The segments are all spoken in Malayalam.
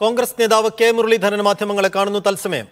കോൺഗ്രസ് നേതാവ് കെ മുരളീധരൻ മാധ്യമങ്ങളെ കാണുന്നു തത്സമയം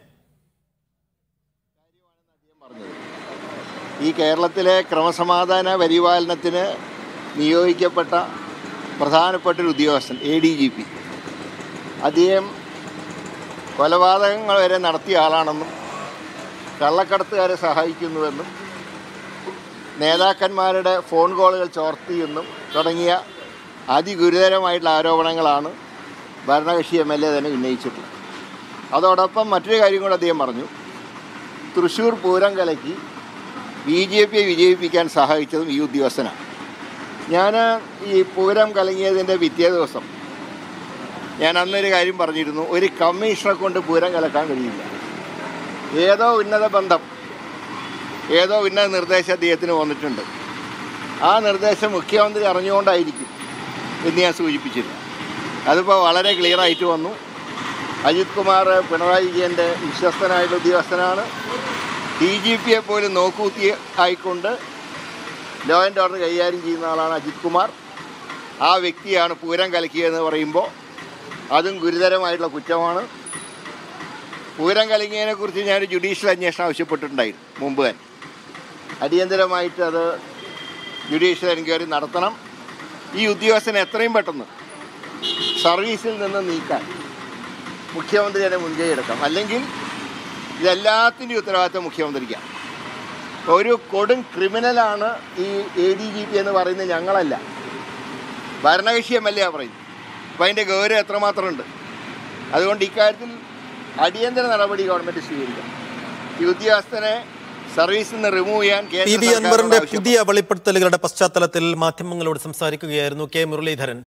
ഈ കേരളത്തിലെ ക്രമസമാധാന പരിപാലനത്തിന് നിയോഗിക്കപ്പെട്ട പ്രധാനപ്പെട്ട ഒരു ഉദ്യോഗസ്ഥൻ എ ഡി ജി പി അദ്ദേഹം കൊലപാതകങ്ങൾ വരെ നടത്തിയ ആളാണെന്നും കള്ളക്കടത്തുകാരെ സഹായിക്കുന്നുവെന്നും നേതാക്കന്മാരുടെ ഫോൺ കോളുകൾ ചോർത്തിയെന്നും തുടങ്ങിയ അതിഗുരുതരമായിട്ടുള്ള ആരോപണങ്ങളാണ് ഭരണകക്ഷി എം എൽ എ തന്നെ ഉന്നയിച്ചിട്ടുള്ളത് അതോടൊപ്പം മറ്റൊരു കാര്യം കൂടെ അദ്ദേഹം പറഞ്ഞു തൃശ്ശൂർ പൂരം കലക്കി ബി ജെ പിയെ വിജയിപ്പിക്കാൻ സഹായിച്ചതും ഈ ഉദ്യോഗസ്ഥനാണ് ഞാൻ ഈ പൂരം കലങ്ങിയതിൻ്റെ പിറ്റേ ദിവസം ഞാൻ അന്നൊരു കാര്യം പറഞ്ഞിരുന്നു ഒരു കമ്മീഷണറെ കൊണ്ട് പൂരം കലക്കാൻ കഴിയില്ല ഏതോ ഉന്നത ബന്ധം ഏതോ ഉന്നത നിർദ്ദേശം അദ്ദേഹത്തിന് വന്നിട്ടുണ്ട് ആ നിർദ്ദേശം മുഖ്യമന്ത്രി അറിഞ്ഞുകൊണ്ടായിരിക്കും എന്ന് ഞാൻ സൂചിപ്പിച്ചിരുന്നു അതിപ്പോൾ വളരെ ക്ലിയർ ആയിട്ട് വന്നു അജിത് കുമാർ പിണറായി വിജയൻ്റെ വിശ്വസ്തനായിട്ടുള്ള ഉദ്യോഗസ്ഥനാണ് ഡി ജി പിയെ പോലും നോക്കൂത്തി ആയിക്കൊണ്ട് ലോ ആൻഡ് ഓർഡർ കൈകാര്യം ചെയ്യുന്ന ആളാണ് അജിത് കുമാർ ആ വ്യക്തിയാണ് പൂരം കലക്കിയതെന്ന് പറയുമ്പോൾ അതും ഗുരുതരമായിട്ടുള്ള കുറ്റമാണ് പൂരം കലങ്ങിയതിനെക്കുറിച്ച് ഞാൻ ജുഡീഷ്യൽ അന്വേഷണം ആവശ്യപ്പെട്ടിട്ടുണ്ടായിരുന്നു മുമ്പ് തന്നെ അടിയന്തരമായിട്ട് അത് ജുഡീഷ്യൽ എൻക്വയറി നടത്തണം ഈ ഉദ്യോഗസ്ഥനെ എത്രയും പെട്ടെന്ന് സർവീസിൽ നിന്ന് നീക്കാൻ മുഖ്യമന്ത്രി തന്നെ മുൻകൈ എടുക്കാം അല്ലെങ്കിൽ ഇതെല്ലാത്തിൻ്റെയും ഉത്തരവാദിത്വം മുഖ്യമന്ത്രിക്കാണ് ഒരു കൊടും ക്രിമിനലാണ് ഈ എ ഡി ജി പി എന്ന് പറയുന്നത് ഞങ്ങളല്ല ഭരണകക്ഷി എം എൽ എ പറയുന്നത് അപ്പം അതിൻ്റെ ഗൗരവം എത്രമാത്രമുണ്ട് അതുകൊണ്ട് ഇക്കാര്യത്തിൽ അടിയന്തര നടപടി ഗവൺമെൻറ് സ്വീകരിക്കണം ഈ ഉദ്യോഗസ്ഥനെ സർവീസിൽ നിന്ന് റിമൂവ് ചെയ്യാൻ പി കേന്ദ്ര ബി സർക്കാരിനോട് അൻവറിന്റെ ആവശ്യപ്പെടും. പുതിയ വെളിപ്പെടുത്തലുകളുടെ പശ്ചാത്തലത്തിൽ മാധ്യമങ്ങളോട് സംസാരിക്കുകയായിരുന്നു കെ മുരളീധരൻ